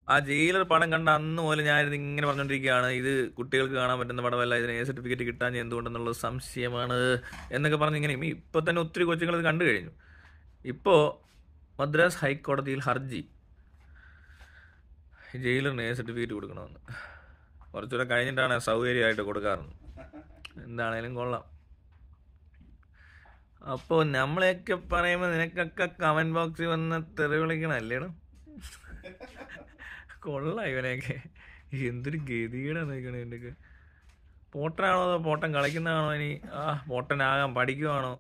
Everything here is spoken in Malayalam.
ആ ജയിലർ പടം കണ്ട അന്ന് മുതൽ ഞാനിത് ഇങ്ങനെ പറഞ്ഞുകൊണ്ടിരിക്കുകയാണ് ഇത് കുട്ടികൾക്ക് കാണാൻ പറ്റുന്ന പടമല്ല ഇതിന് എ സർട്ടിഫിക്കറ്റ് കിട്ടാൻ എന്തുകൊണ്ടെന്നുള്ളത് സംശയമാണ് എന്നൊക്കെ പറഞ്ഞ് ഇങ്ങനെ ഇപ്പൊ തന്നെ ഒത്തിരി കൊച്ചുങ്ങൾ ഇത് കണ്ടു കഴിഞ്ഞു ഇപ്പോ മദ്രാസ് ഹൈക്കോടതിയിൽ ഹർജി ജയിലറിന് എ സർട്ടിഫിക്കറ്റ് കൊടുക്കണമെന്ന് കുറച്ചുകൂടെ കഴിഞ്ഞിട്ടാണ് സൗകര്യമായിട്ട് കൊടുക്കാറുണ്ട് എന്താണേലും കൊള്ളാം അപ്പോൾ നമ്മളെയൊക്കെ പറയുമ്പോൾ നിനക്കൊക്കെ കമന്റ് ബോക്സിൽ വന്ന് തെറി വിളിക്കണല്ലേടോ കൊള്ളാം ഇവനെയൊക്കെ എന്തൊരു ഗതികേടാണ് നിൽക്കണേ എൻ്റെ പോട്ടനാണോ അതോ പോട്ടൻ കളിക്കുന്നതാണോ ഇനി ആ പോട്ടനാകാൻ പഠിക്കുവാണോ